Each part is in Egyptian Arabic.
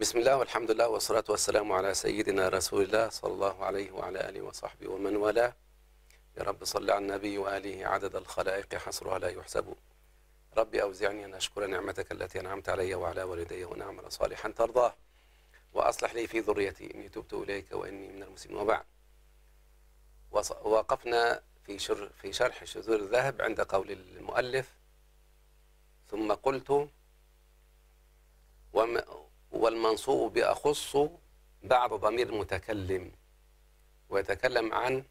بسم الله والحمد لله والصلاة والسلام على سيدنا رسول الله صلى الله عليه وعلى آله وصحبه ومن والاه يا رب صل على النبي وآله عدد الخلائق حصرها لا يحسب ربي أوزعني أن أشكر نعمتك التي أنعمت علي وعلى والدي وأن أعمل صالحا ترضاه وأصلح لي في ذريتي إني تبت إليك وإني من المسلمين وبعد وص- وقفنا في شر في شرح شذور الذهب عند قول المؤلف ثم قلت وم والمنصوب بأخص بعد ضمير المتكلم ويتكلم عن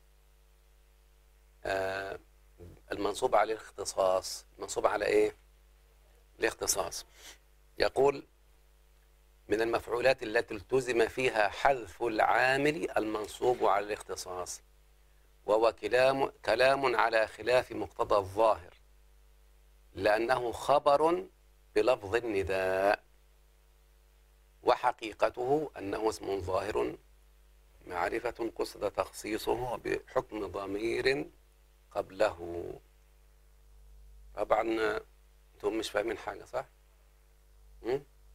آه، المنصوب على الاختصاص المنصوب على ايه الاختصاص يقول من المفعولات التي التزم فيها حذف العامل المنصوب على الاختصاص وهو كلام كلام على خلاف مقتضى الظاهر لأنه خبر بلفظ النداء وحقيقته أنه اسم ظاهر معرفة قصد تخصيصه بحكم ضمير قبله طبعا انتم مش فاهمين حاجة صح؟ م?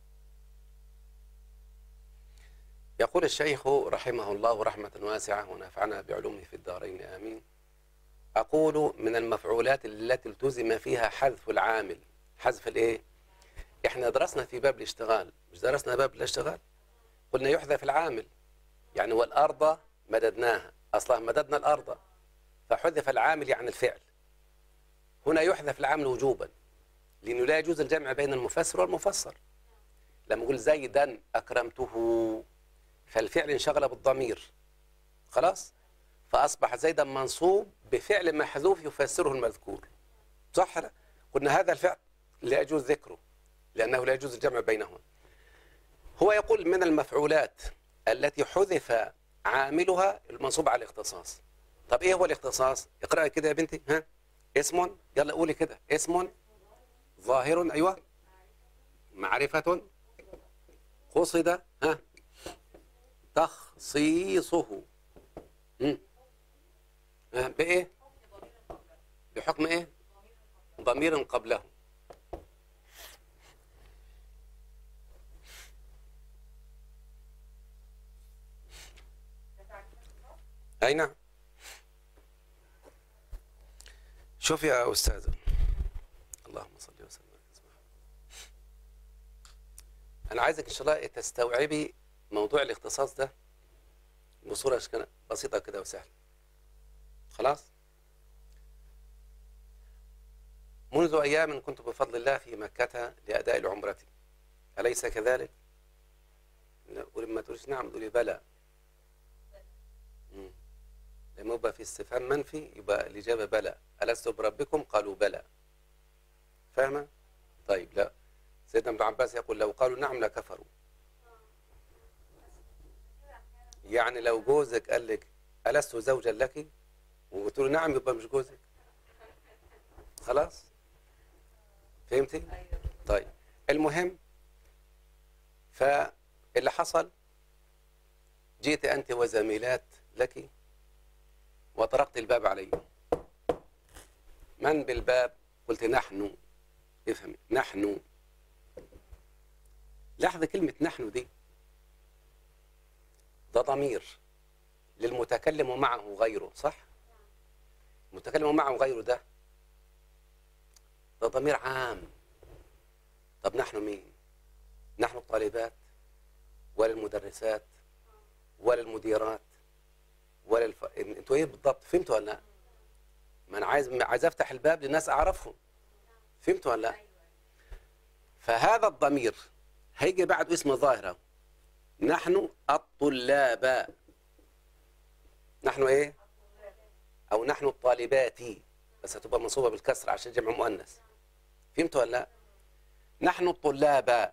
يقول الشيخ رحمه الله رحمة واسعة ونفعنا بعلومه في الدارين آمين أقول من المفعولات التي التزم فيها حذف العامل حذف الإيه؟ إحنا درسنا في باب الاشتغال مش درسنا باب الاشتغال قلنا يحذف العامل يعني والأرض مددناها أصلا مددنا الأرض فحذف العامل يعني الفعل هنا يحذف العامل وجوبا لأنه لا يجوز الجمع بين المفسر والمفسر لما أقول زيدا أكرمته فالفعل انشغل بالضمير خلاص فأصبح زيدا منصوب بفعل محذوف يفسره المذكور صح لا قلنا هذا الفعل لا يجوز ذكره لأنه لا يجوز الجمع بينهما هو يقول من المفعولات التي حذف عاملها المنصوب على الاختصاص طب ايه هو الاختصاص اقرأ كده يا بنتي ها اسم يلا قولي كده اسم ظاهر ايوه معرفة قصد ها تخصيصه مم. ها، بإيه بحكم ايه ضمير قبله أي نعم شوف يا أستاذة اللهم صل وسلم على سيدنا محمد. أنا عايزك إن شاء الله تستوعبي موضوع الاختصاص ده بصورة كده بسيطة كده وسهلة خلاص منذ أيام كنت بفضل الله في مكة لأداء العمرة أليس كذلك؟ ولما تقولش نعم تقولي بلى مم. لما يبقى في استفهام منفي يبقى الإجابة بلى ألست بربكم قالوا بلى فاهمة؟ طيب لا سيدنا ابن عباس يقول لو قالوا نعم لكفروا يعني لو جوزك قال لك ألست زوجا لك وقلت له نعم يبقى مش جوزك خلاص فهمتي طيب المهم فاللي حصل جيت أنت وزميلات لك وطرقت الباب علي من بالباب قلت نحن افهمي نحن لاحظ كلمة نحن دي ده ضمير للمتكلم ومعه غيره صح المتكلم ومعه غيره ده ده ضمير عام طب نحن مين نحن الطالبات ولا المدرسات ولا المديرات ولا الف... انتوا ايه بالضبط فهمتوا ولا لا ما انا عايز عايز افتح الباب للناس اعرفهم فهمتوا ولا لا فهذا الضمير هيجي بعد اسم ظاهر أهو. نحن الطلاب نحن ايه او نحن الطالبات بس هتبقى منصوبه بالكسر عشان جمع مؤنث فهمتوا ولا لا نحن الطلاب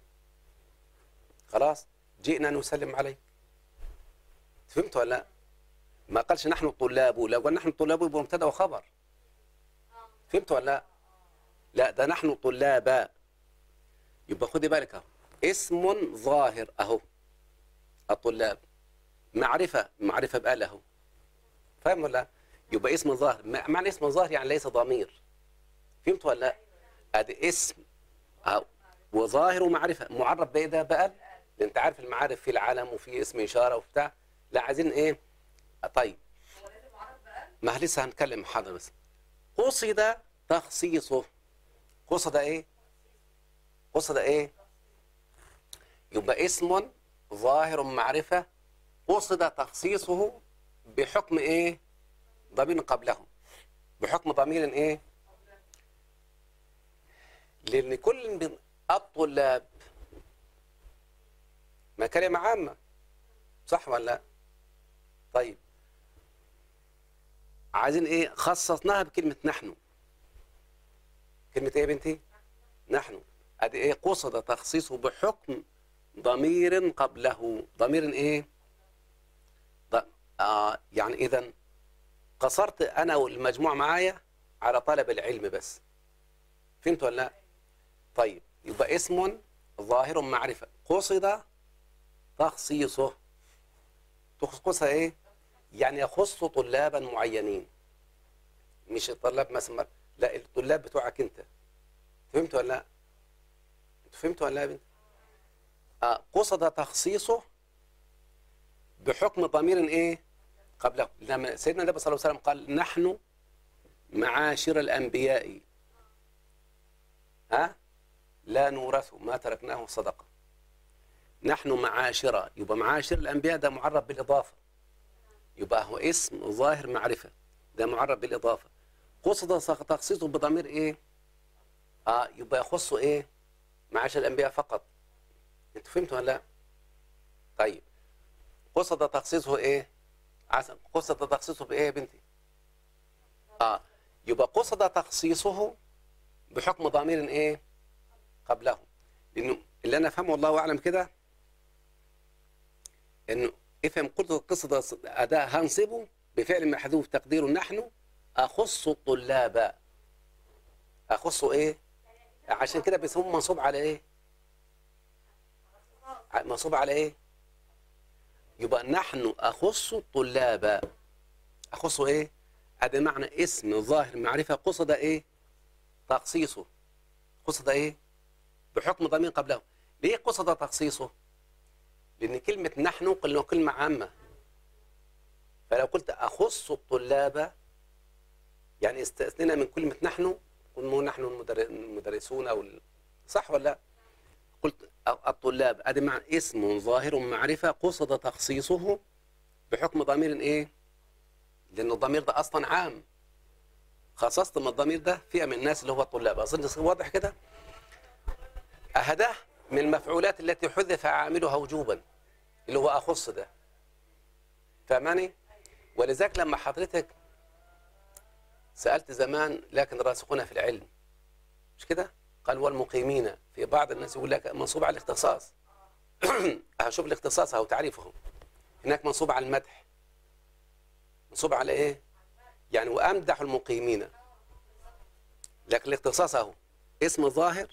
خلاص جئنا نسلم عليك فهمت ولا لا ما قالش نحن الطلاب لو قال نحن الطلاب يبقى مبتدا وخبر فهمت ولا لا لا ده نحن طلاب يبقى خدي بالك اهو اسم ظاهر اهو الطلاب معرفة معرفة بقى له فاهم ولا لا؟ يبقى اسم ظاهر ما- معنى اسم ظاهر يعني ليس ضمير فهمت ولا لا ادي اسم أهو. وظاهر ومعرفة معرف بايه ده بقى لان انت عارف المعارف في العلم وفي اسم اشاره وبتاع لا عايزين ايه طيب ما لسه هنتكلم حاضر بس قصد تخصيصه قصد ايه قصد ايه يبقى اسم ظاهر معرفة قصد تخصيصه بحكم ايه ضمير قبله بحكم ضمير ايه لان كل من الطلاب ما كلمة عامة صح ولا لا طيب عايزين ايه خصصناها بكلمة نحن كلمة ايه يا بنتي نحن ادي ايه قصد تخصيصه بحكم ضمير قبله ضمير ايه ض... آه يعني اذا قصرت انا والمجموع معايا على طلب العلم بس فهمت ولا لا طيب يبقى اسم ظاهر معرفة قصد تخصيصه تخصص ايه يعني يخص طلابا معينين مش الطلاب مثلا لا الطلاب بتوعك انت فهمت ولا لا فهمت ولا لا يا بنت آه قصد تخصيصه بحكم ضمير ايه قبله لما سيدنا النبي صلى الله عليه وسلم قال نحن معاشر الانبياء ها لا نورث ما تركناه صدقه نحن معاشر يبقى معاشر الانبياء ده معرب بالاضافه يبقى هو اسم ظاهر معرفه ده معرب بالاضافه قصد تخصيصه بضمير ايه اه يبقى يخصه ايه معاشر الانبياء فقط انتوا فهمتوا ولا لا طيب قصد تخصيصه ايه عسل قصد تخصيصه بايه يا بنتي اه يبقى قصد تخصيصه بحكم ضمير ايه قبله لانه اللي انا افهمه والله اعلم كده انه افهم قلت قصد اداء هنصبه بفعل محذوف تقديره نحن اخص الطلاب اخص ايه عشان كده بيسموه منصوب على ايه منصوب على ايه يبقى نحن اخص الطلاب اخص ايه ادي معنى اسم ظاهر معرفه قصد ايه تخصيصه قصد ايه بحكم ضمير قبله ليه قصد تخصيصه لان كلمه نحن قلنا كلمه عامه فلو قلت اخص الطلاب يعني استثنينا من كلمه نحن قلنا نحن المدرسون او صح ولا لا قلت الطلاب ادي معنى اسم ظاهر معرفه قصد تخصيصه بحكم ضمير ايه لان الضمير ده اصلا عام خصصت من الضمير ده فئه من الناس اللي هو الطلاب اظن واضح كده اهداه من المفعولات التي حذف عاملها وجوبا اللي هو اخص ده فهماني ولذلك لما حضرتك سالت زمان لكن راسخون في العلم مش كده قال والمقيمين في بعض الناس يقول لك منصوب على الاختصاص هشوف الاختصاص او تعريفه هناك منصوب على المدح منصوب على ايه يعني وامدح المقيمين لكن الاختصاص اهو اسم ظاهر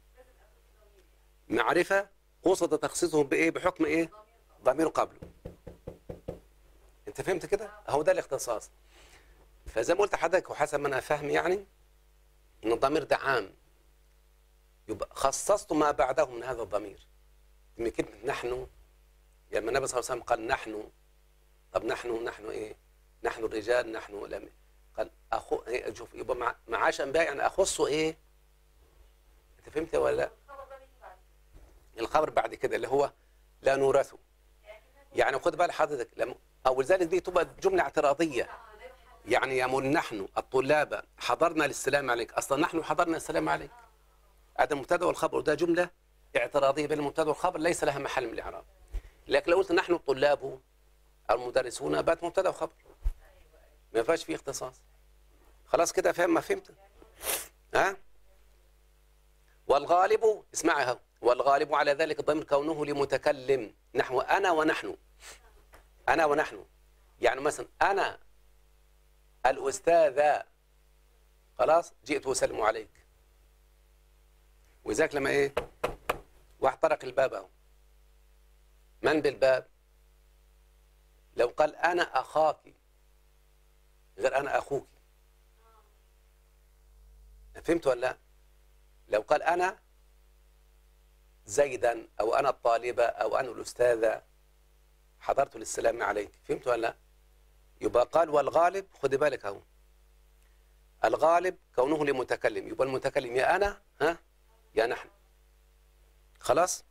معرفة قصد تخصيصه بايه بحكم ايه ضمير قبله انت فهمت كده اهو ده الاختصاص فزي ما قلت لحضرتك وحسب ما انا فاهم يعني ان الضمير ده عام يبقى خصصت ما بعده من هذا الضمير من كلمة نحن لما النبي صلى الله عليه وسلم قال نحن طب نحن نحن ايه نحن الرجال نحن لم قال اخو إيه شوف يبقى مع معاش انبياء يعني اخصه ايه انت فهمت ولا لا الخبر بعد كده اللي هو لا نورثه يعني خد بال حضرتك لما او لذلك دي تبقى جمله اعتراضيه يعني يقول نحن الطلاب حضرنا للسلام عليك اصلا نحن حضرنا السلام عليك هذا المبتدا والخبر ده جمله اعتراضيه بين المبتدا والخبر ليس لها محل من الاعراب لكن لو قلت نحن الطلاب المدرسون بات مبتدا وخبر ما فيهاش فيه اختصاص خلاص كده فاهم ما فهمت ها والغالب اسمعها والغالب على ذلك الضمير كونه لمتكلم نحو انا ونحن انا ونحن يعني مثلا انا الاستاذ خلاص جئت وسلم عليك وذاك لما ايه واحد طرق الباب اهو من بالباب لو قال انا اخاك غير انا اخوك فهمت ولا لا لو قال انا زيدا أو أنا الطالبة أو أنا الأستاذة حضرت للسلام عليك فهمت ولا لا يبقى قال والغالب خد بالك اهو الغالب كونه لمتكلم يبقى المتكلم يا أنا ها يا نحن خلاص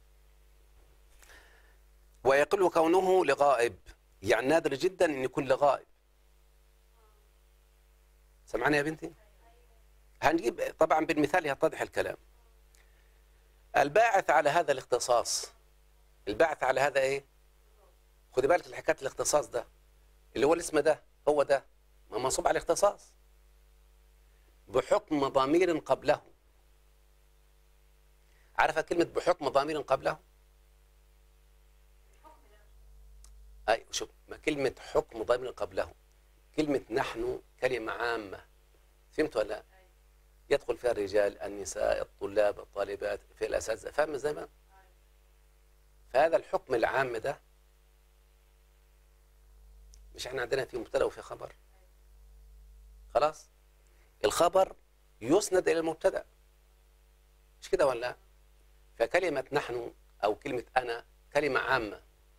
ويقل كونه لغائب يعني نادر جدا أن يكون لغائب سمعنا يا بنتي هنجيب طبعا بالمثال يتضح الكلام الباعث على هذا الاختصاص الباعث على هذا ايه خدي بالك الحكايه الاختصاص ده اللي هو الاسم ده هو ده ما منصوب على الاختصاص بحكم ضمير قبله عارفه كلمه بحكم ضمير قبله اي شوف ما كلمه حكم ضمير قبله كلمه نحن كلمه عامه فهمت ولا لا يدخل فيها الرجال النساء الطلاب الطالبات في الاساتذه فاهم ازاي بقى فهذا الحكم العام ده مش احنا عندنا في مبتدا وفي خبر خلاص الخبر يسند الى المبتدا مش كده ولا لا فكلمه نحن او كلمه انا كلمه عامه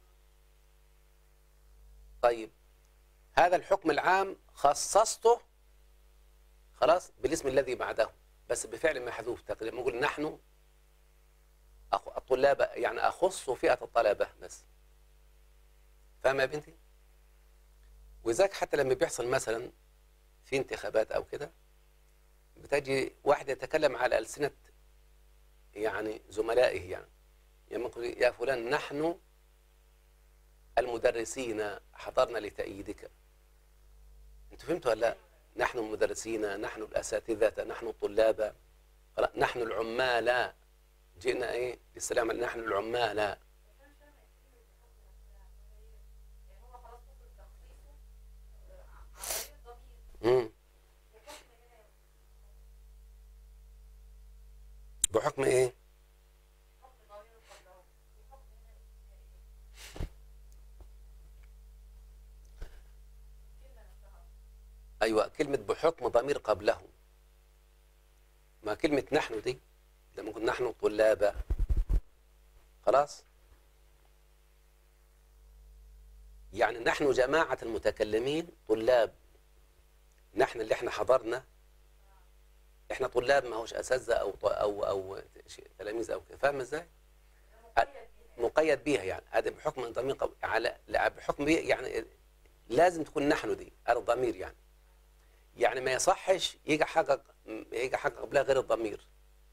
طيب هذا الحكم العام خصصته خلاص بالاسم الذي بعده بس بفعل محذوف تقريبا نقول نحن أخ- الطلاب يعني اخص فئه الطلبه بس فاهمه يا بنتي وذاك حتى لما بيحصل مثلا في انتخابات او كده بتجي واحد يتكلم على السنه يعني زملائه يعني يعني يقول يا فلان نحن المدرسين حضرنا لتأييدك انتوا فهمتوا ولا لا نحن المدرسين نحن الاساتذه نحن الطلاب خلاص، نحن العمال جئنا ايه للسلام عليكم نحن العمال مم. بحكم ايه ايوه كلمه بحكم ضمير قبله ما كلمه نحن دي لما نقول نحن طلاب خلاص يعني نحن جماعه المتكلمين طلاب نحن اللي احنا حضرنا احنا طلاب ما هوش اساتذه او ط- او او شيء- تلاميذ او كده فاهم ازاي؟ مقيد بيها يعني هذا بحكم ضمير قب... على لا بحكم بيه يعني لازم تكون نحن دي على الضمير يعني يعني ما يصحش يجي حاجه يجي حاجه قبلها غير الضمير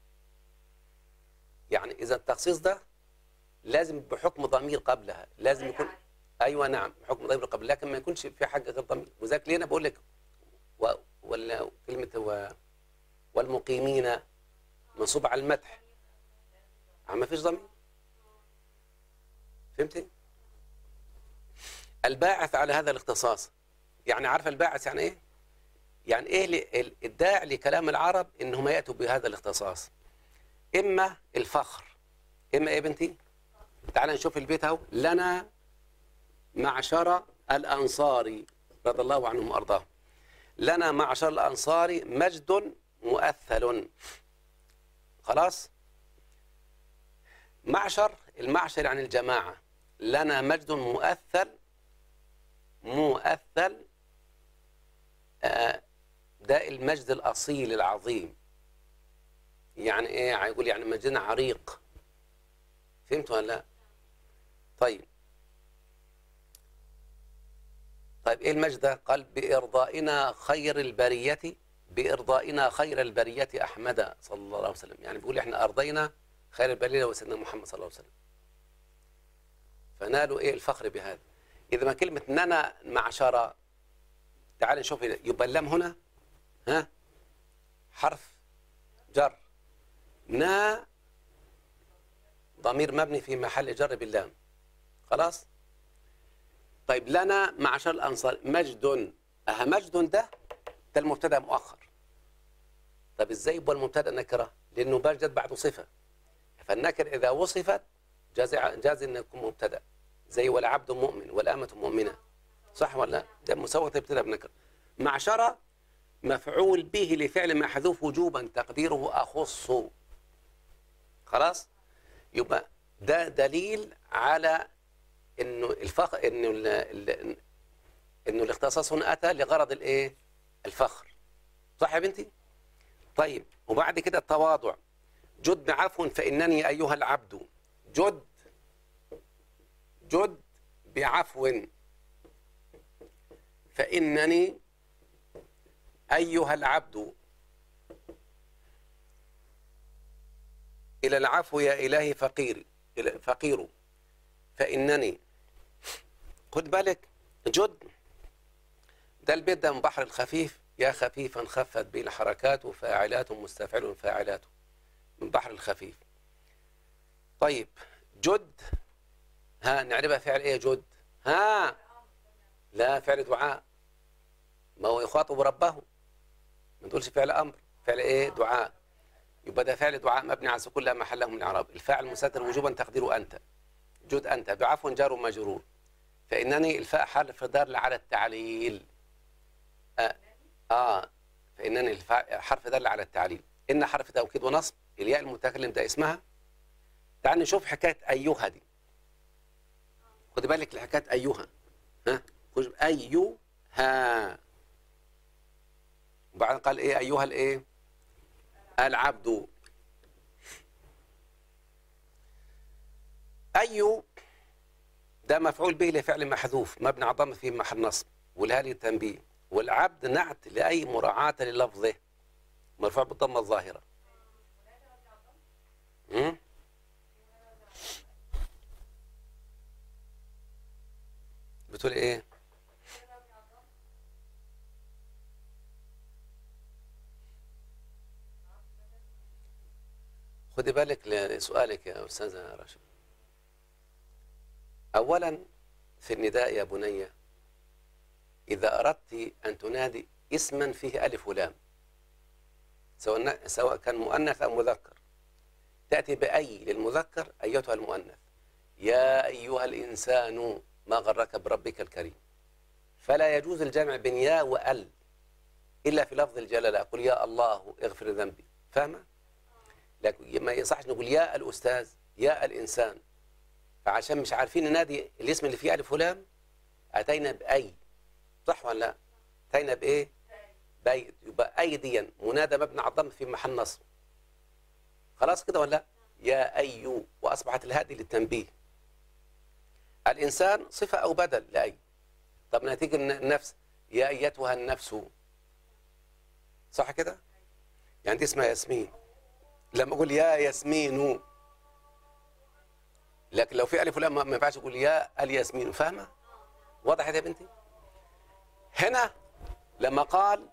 يعني اذا التخصيص ده لازم بحكم ضمير قبلها لازم يكون ايوه نعم بحكم ضمير قبل لكن ما يكونش في حاجه غير ضمير وذاك ليه انا بقول لك و... ولا كلمه و... والمقيمين منصوب على المدح ما فيش ضمير فهمتي الباعث على هذا الاختصاص يعني عارفه الباعث يعني ايه يعني ايه ل- ال- الداعي لكلام العرب انهم ياتوا بهذا الاختصاص اما الفخر اما ايه يا بنتي تعال نشوف البيت اهو لنا معشر الانصار رضي الله عنهم وارضاهم لنا معشر الانصار مجد مؤثل خلاص معشر المعشر يعني الجماعة لنا مجد مؤثل مؤثل آه، ده المجد الأصيل العظيم يعني ايه هيقول يعني مجدنا عريق فهمت ولا لا طيب طيب ايه المجد ده قال بإرضائنا خير البرية بإرضائنا خير البرية أحمد صلى الله عليه وسلم يعني بيقول احنا أرضينا خير البرية وسيدنا محمد صلى الله عليه وسلم فنالوا ايه الفخر بهذا إذا ما كلمة ننا معشرة تعال نشوف يبقى اللام هنا ها حرف جر نا ضمير مبني في محل جر باللام خلاص طيب لنا معشر الأنصار مجد أها مجد ده ده المبتدا مؤخر طب ازاي يبقى المبتدا نكره لانه بجد بعده صفه فالنكر اذا وصفت جاز جاز ان يكون مبتدا زي والعبد مؤمن والامه مؤمنه صح ولا لا؟ ده مسوغ ابتدا بنكر معشره مفعول به لفعل محذوف وجوبا تقديره اخص خلاص يبقى ده دليل على انه الفخر انه ال... ال... انه الاختصاص هنا اتى لغرض الايه الفخر صح يا بنتي طيب وبعد كده التواضع جد بعفو فانني ايها العبد جد جد بعفو فانني ايها العبد الى العفو يا الهي فقير إلى- فقير فانني خد بالك جد ده البيت ده من بحر الخفيف يا خفيفا خفت به الحركات فاعلات مستفعل فاعلات من بحر الخفيف طيب جد ها نعرفها فعل ايه جد ها لا فعل دعاء ما هو يخاطب ربه ما تقولش فعل امر فعل ايه دعاء يبقى ده فعل دعاء مبني على سكون لا محل له من الاعراب الفاعل مستتر وجوبا تقديره انت جد انت بعفو جار ومجرور فانني الفاء حرف دال على التعليل آه, اه فانني الفاء حرف دال على التعليل ان حرف توكيد ونصب الياء المتكلم ده اسمها تعال نشوف حكايه ايها دي خد بالك لحكايه ايها ها خد ايها وبعدين قال ايه ايها الايه العبد أي ده مفعول به لفعل محذوف مبني على الضم في محل نصب والهالي التنبيه والعبد نعت لأي مراعاة للفظه مرفوع بالضمة الظاهرة م? بتقول ايه خدي بالك لسؤالك يا أستاذة رشا أولا في النداء يا بني إذا أردت أن تنادي اسما فيه ألف ولام سواء سواء كان مؤنث أو مذكر تأتي بأي للمذكر أيتها المؤنث يا أيها الإنسان ما غرك بربك الكريم فلا يجوز الجمع بين يا وأل إلا في لفظ الجلالة أقول يا الله اغفر ذنبي فاهمة؟ لكن ما يصحش نقول يا الأستاذ يا الإنسان فعشان مش عارفين ننادي الاسم اللي فيه ألف ولام أتينا بأي صح ولا لا؟ أتينا بإيه؟ بأي يبقى أي ديا منادى مبني على الضم في محل نصب خلاص كده ولا لا؟ يا أيو وأصبحت الهادي للتنبيه الإنسان صفة أو بدل لأي طب نتيجة النفس يا أيتها النفس صح كده؟ يعني دي اسمها ياسمين لما اقول يا ياسمين لكن لو في الف ولام ما ينفعش اقول يا الياسمين فاهمه وضحت يا بنتي هنا لما قال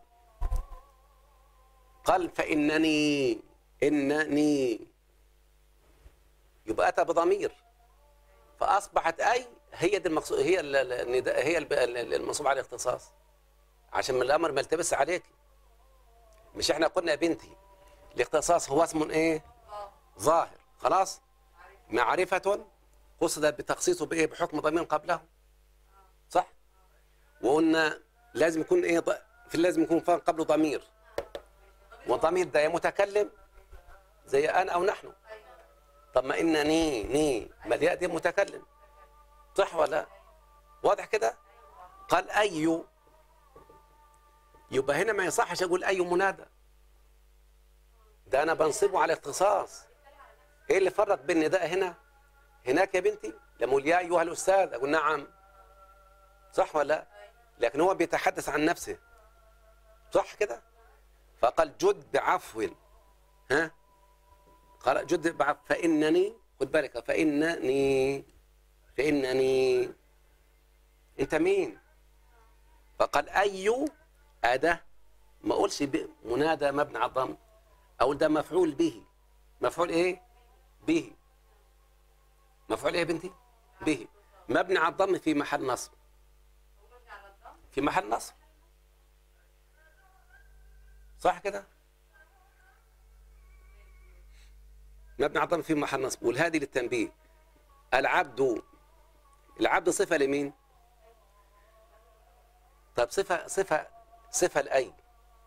قال فانني انني يبقى اتى بضمير فاصبحت اي هي دي المقصود هي النداء هي المنصوب على الاختصاص عشان من الامر ما يلتبس عليك مش احنا قلنا يا بنتي الاختصاص هو اسم ايه ظاهر خلاص معرفة قصد بتخصيصه بايه بحكم ضمير قبله صح وقلنا لازم يكون ايه ض... في لازم يكون قبله ضمير والضمير ده يا متكلم زي انا او نحن طب ما ان ني ني ما الياء دي متكلم صح ولا واضح كده قال اي يبقى هنا ما يصحش اقول اي منادى ده انا بنصبه على اختصاص ايه اللي فرق بين النداء هنا هناك يا بنتي لما اقول يا ايها الاستاذ اقول نعم صح ولا لا لكن هو بيتحدث عن نفسه صح كده فقال جد بعفو ها قال جد بعفو فانني خد بالك فانني فانني انت مين فقال اي اداه ما اقولش منادى مبني على الضم أو ده مفعول به مفعول إيه؟ به مفعول إيه يا بنتي؟ به مبني على الضم في محل نصب في محل نصب صح كده؟ مبني على الضم في محل نصب والهادي للتنبيه العبد العبد صفة لمين؟ طب صفة صفة صفة لأي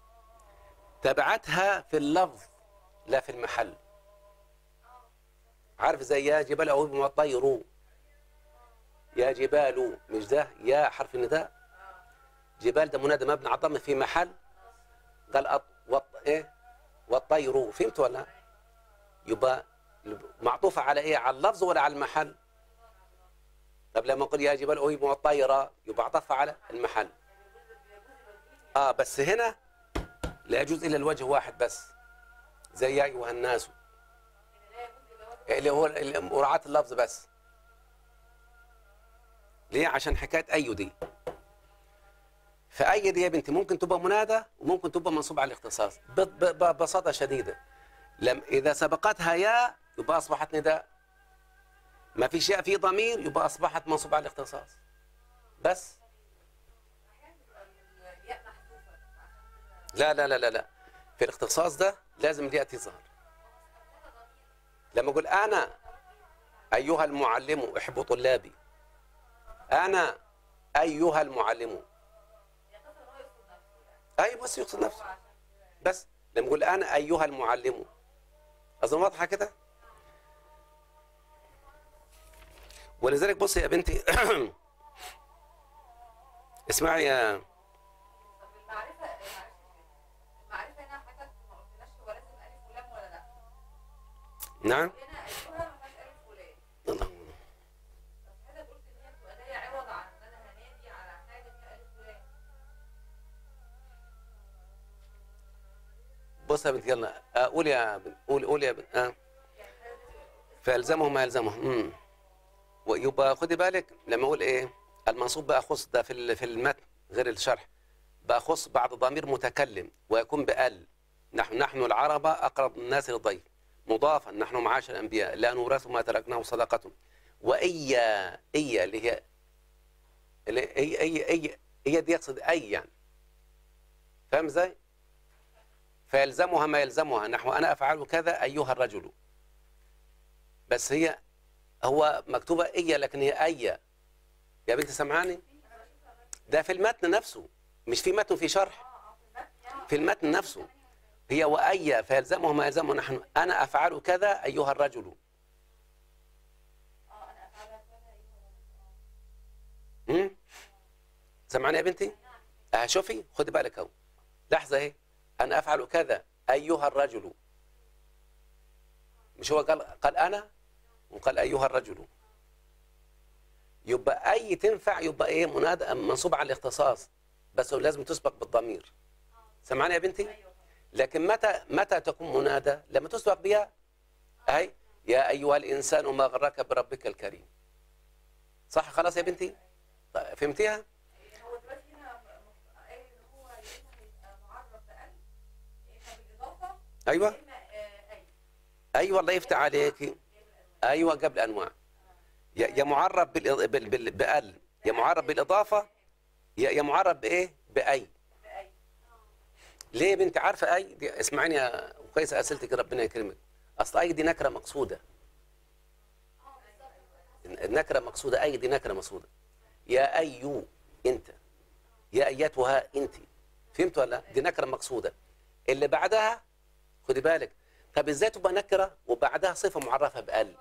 تبعتها في اللفظ لا في المحل عارف زي يا جبال أوب والطير يا جبال مش ده يا حرف النداء جبال ده منادى مبني على الضم في محل قال أط... وط... ايه والطير فهمت ولا يبقى معطوفة على ايه على اللفظ ولا على المحل طب لما نقول يا جبال أوب والطيرة يبقى عطفها على المحل اه بس هنا لا يجوز الا الوجه واحد بس زي يا ايها الناس اللي هو اللي- مراعاة اللفظ بس ليه عشان حكايه اي دي فاي دي يا بنتي ممكن تبقى منادى وممكن تبقى منصوب على الاختصاص ب- ب- ببساطه شديده لم اذا سبقتها يا يبقى اصبحت نداء ما فيش ياء في ضمير يبقى اصبحت منصوب على الاختصاص بس لا لا لا لا لا في الاختصاص ده لازم الياء تظهر لما اقول انا ايها المعلم احب طلابي انا ايها المعلم اي بس يقصد نفسه بس لما اقول انا ايها المعلم اظن واضحه كده ولذلك بصي يا بنتي اسمعي يا طب المعرفة معلش المعرفة هنا حضرتك ما قلتناش هو لازم ألف ولام ولا لأ؟ نعم هنا أيها ما فيهاش ألف ولام الله. بس حضرتك قلت إن هي بتبقى جاية عوض عن إن أنا هنادي على حاجة فيها ألف ولام بص يا بنت يلا آه، قول يا بنت قول قول يا بنت آه. فيلزمهم ما يلزمهم امم ويبقى خدي بالك لما اقول ايه المنصوب بقى خص ده في ال- في المتن غير الشرح بقى خص بعد ضمير متكلم ويكون بال نحن نحن العرب اقرب الناس للضيف مضافا نحن معاشر الانبياء لا نورث ما تركناه صدقه وايا ايا اللي هي اللي هي هي هي, هي دي يقصد اي يعني فاهم ازاي؟ فيلزمها ما يلزمها نحو انا افعل كذا ايها الرجل بس هي هو مكتوبه ايا لكن هي ايا يا بنت سمعاني ده في المتن نفسه مش في متن في شرح في المتن نفسه هي وايا فيلزمه ما يلزمه نحن انا افعل كذا ايها الرجل امم سمعاني يا بنتي اه شوفي خدي بالك اهو لحظه اهي انا افعل كذا ايها الرجل مش هو قال قال انا وقال ايها الرجل يبقى اي تنفع يبقى ايه منادى منصوب على الاختصاص بس هو لازم تسبق بالضمير سمعاني يا بنتي لكن متى متى تكون منادى لما تسبق بها اي يا ايها الانسان ما غرك بربك الكريم صح خلاص يا بنتي طيب فهمتيها هو دلوقتي هنا م- م- قايل إن هو يا إما هيبقى معرف بألف يا إما بالإضافة ايوه يا إما آه، أي ايوه الله يفتح عليك ايوه قبل انواع يا يا معرب بالإض- بال- بال- بال يا معرب بالاضافه يا يا معرب بايه باي بأي ليه يا بنتي عارفه اي دي اسمعيني يا كويس اسئلتك ربنا يكرمك اصل اي دي نكره مقصوده النكره مقصوده اي دي نكره مقصوده يا ايو انت يا ايتها انت فهمت ولا لا؟ دي نكره مقصوده اللي بعدها خدي بالك طب ازاي تبقى نكره وبعدها صفه معرفه بال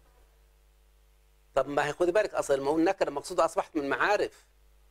طب ما هي خدي بالك اصل لما اقول نكره مقصوده اصبحت من معارف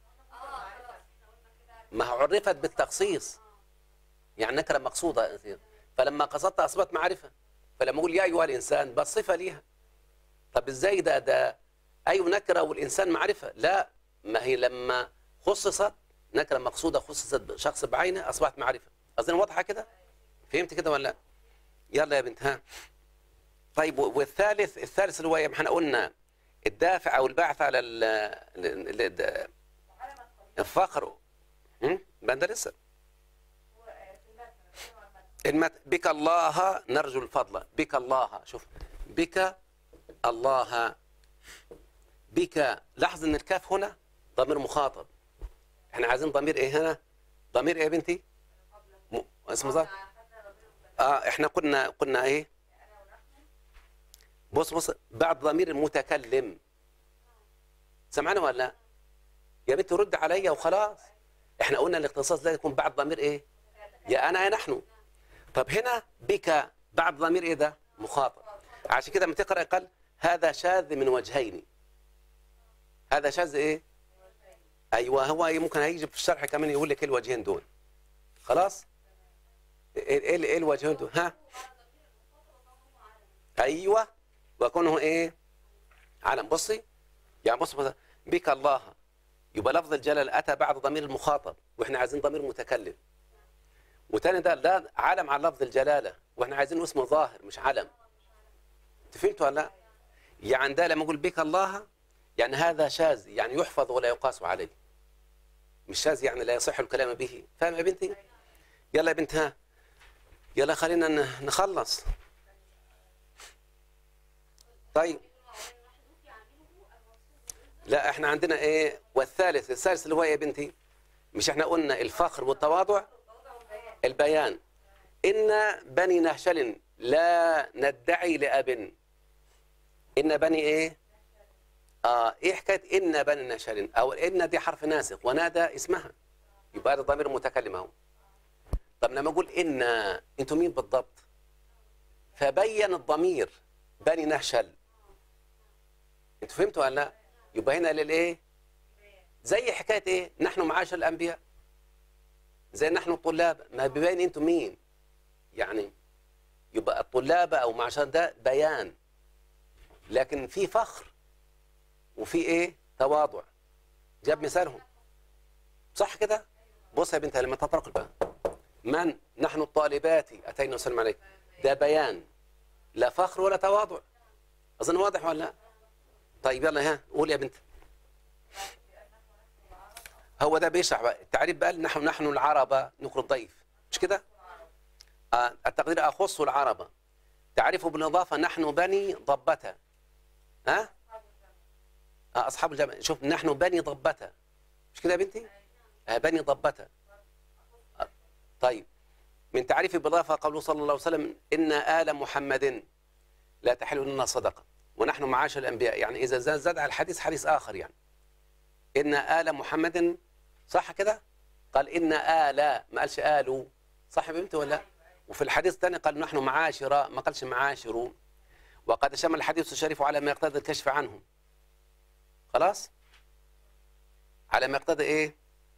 ما هي عرفت بالتخصيص يعني نكره مقصوده فلما قصدتها اصبحت معرفه فلما اقول يا ايها الانسان بس صفه ليها طب ازاي ده ده اي نكره والانسان معرفه لا ما هي لما خصصت نكره مقصوده خصصت بشخص بعينه اصبحت معرفه اظن واضحه كده فهمت كده ولا لا يلا يا بنت ها طيب و- والثالث الثالث اللي هو إيه؟ ما احنا قلنا الدافع او البعث على ال- ال- ال- الفقر هم؟ ما ده لسه المت... بك الله نرجو الفضل بك الله شوف بك الله بك لاحظ ان الكاف هنا ضمير مخاطب احنا عايزين ضمير ايه هنا ضمير ايه يا بنتي م... اسمه ظهر اه احنا قلنا قلنا ايه بص بص بعد ضمير المتكلم سمعنا ولا لا يا بنت رد عليا وخلاص احنا قلنا الاختصاص لا يكون بعد ضمير ايه يا انا يا نحن طب هنا بك بعد ضمير ايه ده مخاطب عشان كده لما تقرا قال هذا شاذ من وجهين هذا شاذ ايه ايوه هو ممكن هيجي في الشرح كمان يقول لك ايه الوجهين دول خلاص ايه ايه إيه الوجهين دول ها ايوه وكونه ايه علم بصي يعني بص مثلا بك الله يبقى لفظ الجلال اتى بعد ضمير المخاطب واحنا عايزين ضمير متكلم وتاني ده ده علم على لفظ الجلاله واحنا عايزين اسمه ظاهر مش علم انت فهمتوا ولا لا؟ يعني ده لما اقول بك الله يعني هذا شاذ يعني يحفظ ولا يقاس عليه مش شاذ يعني لا يصح الكلام به فاهم يا بنتي يلا يا بنت ها يلا خلينا ن- نخلص طيب لا احنا عندنا ايه والثالث الثالث اللي هو إيه يا بنتي مش احنا قلنا الفخر والتواضع البيان إن بني نهشل لا ندعي لأب إن بني إيه آه إيه حكاية إن بني نهشل أو إن دي حرف ناسخ ونادى اسمها يبقى هذا ضمير متكلم أهو طب لما أقول إن أنتوا مين بالضبط فبين الضمير بني نهشل أنتوا فهمتوا ولا لا يبقى هنا للإيه زي حكاية إيه نحن معاشر الأنبياء زي نحن الطلاب ما بيبين أنتوا مين يعني يبقى الطلاب او معشر ده بيان لكن في فخر وفي ايه تواضع جاب مثالهم صح كده بص يا بنت لما تطرق بقى من نحن الطالبات اتينا وسلم عليك ده بيان لا فخر ولا تواضع اظن واضح ولا لا طيب يلا ها قول يا بنت هو ده بيشرح بقى التعريف بقى نحن نحن العرب نقر الضيف مش كده آه، التقدير أخص العرب تعرفه بالإضافة نحن بني ضبة ها آه، أصحاب الجامع شوف نحن بني ضبة مش كده يا بنتي آه، بني ضبة آه، طيب من تعريف بالإضافة قوله صلى الله عليه وسلم إن آل محمد لا تحل لنا صدقة ونحن معاشر الأنبياء يعني إذا زاد زاد على الحديث حديث آخر يعني إن آل محمد صح كده قال إن آل ما قالش آلوا صح يا بنتي ولا لا؟ وفي الحديث الثاني قال نحن معاشرة ما قالش معاشر وقد شمل الحديث الشريف على ما يقتضي الكشف عنهم خلاص على ما يقتضي ايه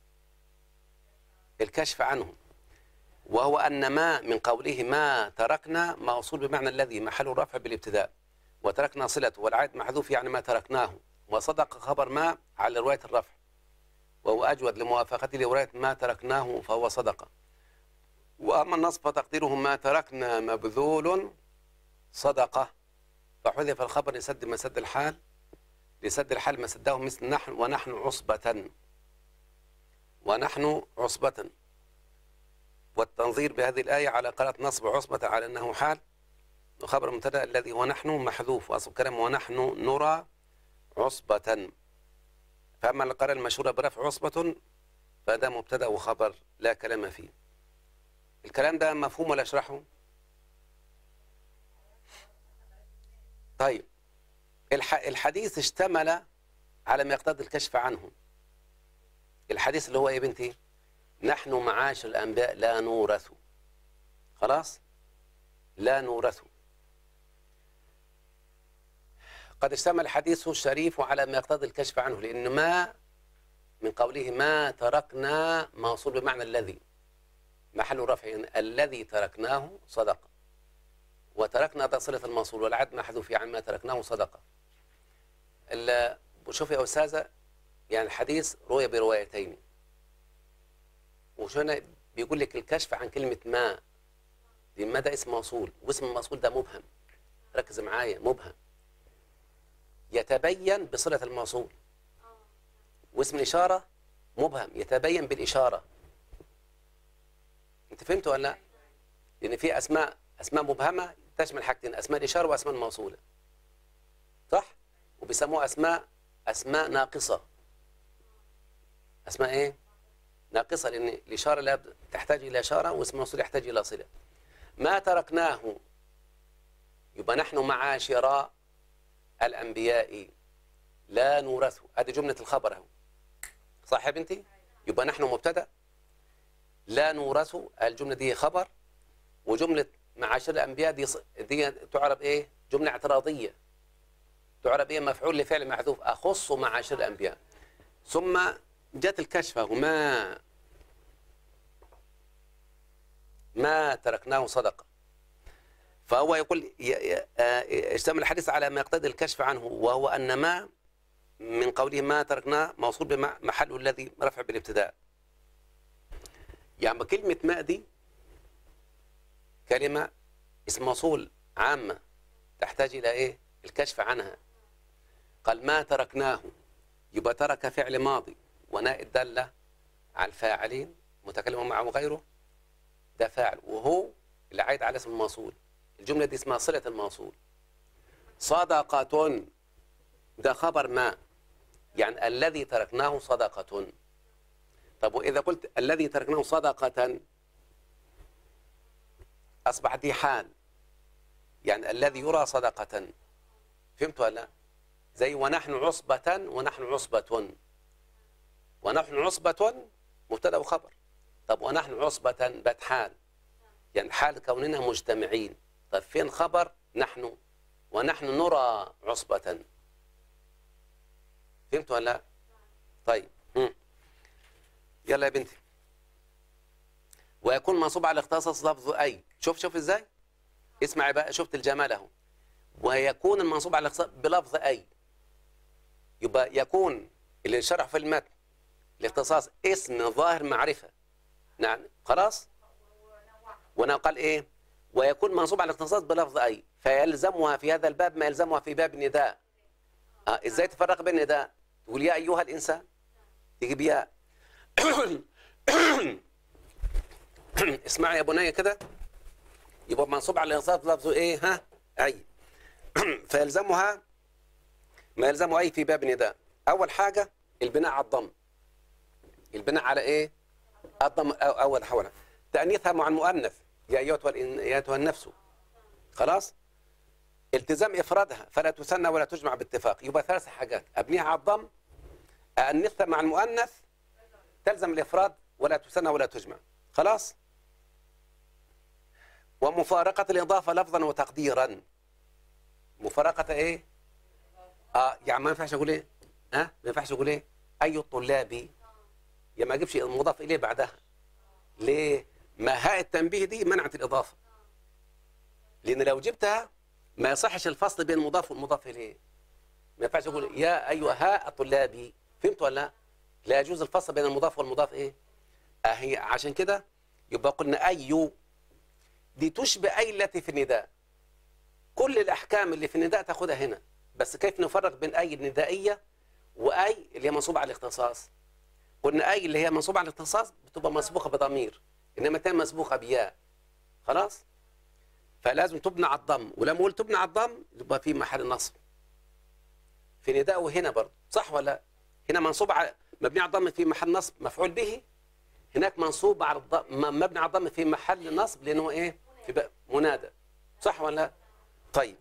الكشف عنهم وهو أن ما من قوله ما تركنا موصول بمعنى الذي محل الرفع بالابتداء وتركنا صلته والعائد محذوف يعني ما تركناه وصدق خبر ما على رواية الرفع وهو أجود لموافقته لرواية ما تركناه فهو صدقه وأما النصب فتقديره ما تركنا مبذول صدقة فحذف الخبر لسد ما سد الحال لسد الحال ما سده مثل نحن ونحن عصبة ونحن عصبة والتنظير بهذه الآية على قراءة نصب عصبة على أنه حال وخبر المبتدا الذي ونحن محذوف وأصل كلام ونحن نرى عصبة فأما القراءة المشهورة برفع عصبة فهذا مبتدا وخبر لا كلام فيه الكلام ده مفهوم ولا اشرحه طيب الح... الحديث اشتمل على ما يقتضي الكشف عنه الحديث اللي هو ايه يا بنتي نحن معاشر الانبياء لا نورث خلاص لا نورث قد اشتمل الحديث الشريف على ما يقتضي الكشف عنه لان ما من قوله ما تركنا موصول بمعنى الذي محل رفع يعني الذي تركناه صدقه وتركنا ده صلة الموصول والعد محذوف يعني ما تركناه صدقة ال- شوف يا أستاذة يعني الحديث روي بروايتين وشو هنا بيقول لك الكشف عن كلمة ما دي ما ده اسم موصول واسم الموصول ده مبهم ركز معايا مبهم يتبين بصلة الموصول واسم الإشارة مبهم يتبين بالإشارة أنت فهمت ولا لا؟ لأن في أسماء أسماء مبهمة تشمل حاجتين أسماء الإشارة وأسماء الموصولة صح؟ وبيسموها أسماء أسماء ناقصة أسماء إيه؟ ناقصة لأن الإشارة لا تحتاج إلى إشارة واسم الموصول يحتاج إلى صلة ما تركناه يبقى نحن معاشر الأنبياء لا نورثه هذه جملة الخبر أهو صح يا بنتي؟ يبقى نحن مبتدأ لا نورث الجملة دي خبر وجملة معاشر الانبياء دي ص- دي تعرب ايه جمله اعتراضيه تعرب ايه مفعول لفعل محذوف اخص معاشر الانبياء ثم جت الكشفه وما ما تركناه صدقه فهو يقول ي- ي- آه، يشتمل الحديث على ما يقتضي الكشف عنه وهو ان ما من قوله ما تركناه موصول بمحله الذي رفع بالابتداء يعني كلمة ماء دي كلمة اسم موصول عامة تحتاج إلى إيه؟ الكشف عنها قال ما تركناه يبقى ترك فعل ماضي وناء الدالة على الفاعلين متكلم معه غيره ده فاعل وهو اللي عايد على اسم الموصول الجملة دي اسمها صلة الموصول صدقة ده خبر ما يعني الذي تركناه صدقة طب وإذا قلت الذي تركناه صدقة أصبح دي حال يعني الذي يرى صدقة فهمت ولا لا؟ زي ونحن عصبة ونحن عصبة ونحن عصبة مبتدأ وخبر طب ونحن عصبة بات حال يعني حال كوننا مجتمعين طب فين خبر نحن ونحن نرى عصبة فهمت ولا لا؟ طيب مم. يلا يا بنتي ويكون منصوب على اختصاص لفظ أي شوف شوف ازاي اسمعي بقى شفت الجمال اهو ويكون المنصوب على الاختصاص بلفظ أي يبقى يكون اللي شرح في المتن الاختصاص اسم ظاهر معرفة نعم خلاص وانا قال ايه ويكون منصوب على الاختصاص بلفظ أي فيلزمها في هذا الباب ما يلزمها في باب النداء آه ازاي تفرق بين النداء تقول يا ايها الانسان تجيب يا اسمع يا بني كده يبقى منصوب على الاختصاص لفظه ايه ها اي فيلزمها ما يلزمه اي في باب النداء اول حاجه البناء على الضم البناء على ايه الضم أو اول حوله تانيثها مع المؤنث يا ايتها الإن- يا ايتها النفس خلاص التزام افرادها فلا تثنى ولا تجمع باتفاق يبقى ثلاث حاجات ابنيها على الضم أأنثها مع المؤنث تلزم الافراد ولا تثنى ولا تجمع خلاص ومفارقة الإضافة لفظا وتقديرا مفارقة إيه؟ آه يعني ما ينفعش أقول إيه؟ ها؟ ما ينفعش أقول إيه؟ أي الطلاب يا ما أجيبش المضاف إليه بعدها ليه؟ ما هاء التنبيه دي منعت الإضافة لأن لو جبتها ما يصحش الفصل بين المضاف والمضاف إليه ما ينفعش أقول يا أيها هاء الطلابي فهمت ولا لا؟ لا يجوز الفصل بين المضاف والمضاف إيه؟ أهي عشان كده يبقى قلنا أي دي تشبه أي التي في النداء كل الأحكام اللي في النداء تاخدها هنا بس كيف نفرق بين أي الندائية وأي اللي هي منصوبة على الاختصاص قلنا أي اللي هي منصوبة على الاختصاص بتبقى مسبوقة بضمير إنما تاني مسبوقة بياء خلاص فلازم تبنى على الضم ولما قلت تبنى على الضم يبقى في محل نصب في نداء وهنا برضه صح ولا لا؟ هنا منصوب على مبني على الضم في محل نصب مفعول به هناك منصوب على الضم م- مبني على الضم في محل نصب لانه ايه في بقى منادى صح ولا لا؟ طيب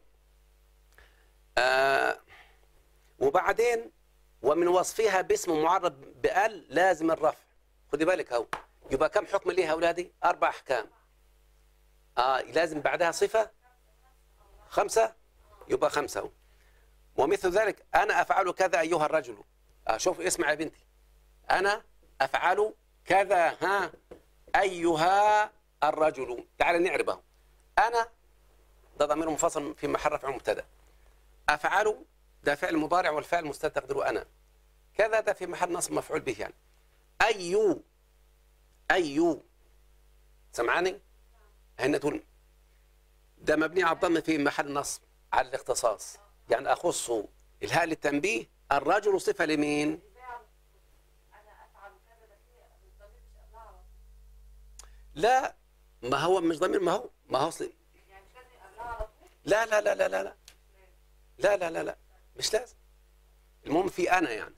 آه وبعدين ومن وصفها باسم معرب بال لازم الرفع خدي بالك اهو يبقى كم حكم ليها يا اولادي اربع احكام آه لازم بعدها صفه خمسه يبقى خمسه اهو ومثل ذلك انا افعل كذا ايها الرجل آه شوف اسمع يا بنتي انا افعل كذا ها ايها الرجل تعال نعربه انا ده ضمير منفصل في محل رفع مبتدا افعل ده فعل مضارع والفعل مستتر تقديره انا كذا ده في محل نصب مفعول به يعني اي اي سمعاني هنا تقول ده مبني على الضم في محل نصب على الاختصاص يعني اخص الهاء للتنبيه الرجل صفه لمين انا افعل كذا بس هي الضمير مش قبلها على طول لا ما هو مش ضمير ما هو ما هو أصل يعني مش لازم قبلها على طول لا لا لا لا لا لا لا لا لا لا مش لازم المهم في انا يعني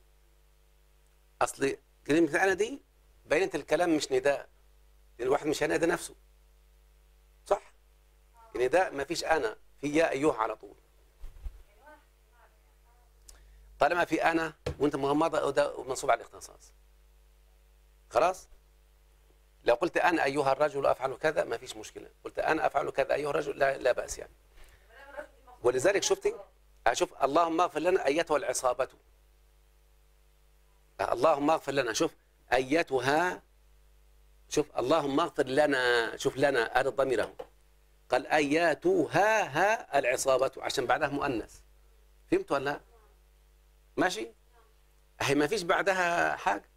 اصل كلمه انا دي بينت الكلام مش نداء لان الواحد مش هينادي نفسه صح النداء ما فيش انا في يا ايها على طول طالما في انا وانت مغمضه ده منصوب على الاختصاص خلاص لو قلت انا ايها الرجل افعل كذا ما فيش مشكله قلت انا افعل كذا ايها الرجل لا لا باس يعني ولذلك شفتي اشوف اللهم اغفر لنا ايتها العصابه اللهم اغفر لنا شوف ايتها شوف اللهم اغفر لنا شوف لنا هذا الضمير اهو قال اياتها ها العصابه عشان بعدها مؤنث فهمت ولا لا؟ ماشي هي ما فيش بعدها حاجه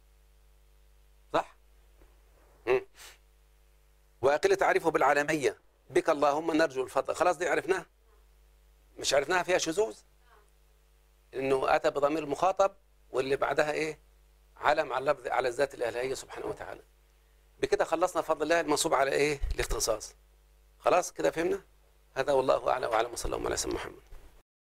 صح مم. وأقل تعرفه بالعالمية بك اللهم نرجو الفضل خلاص دي عرفناها مش عرفناها فيها شذوذ انه اتى بضمير المخاطب واللي بعدها ايه علم على اللفظ على الذات الالهيه سبحانه وتعالى بكده خلصنا بفضل الله المنصوب على ايه الاختصاص خلاص كده فهمنا هذا والله اعلم واعلم وصلى الله على سيدنا محمد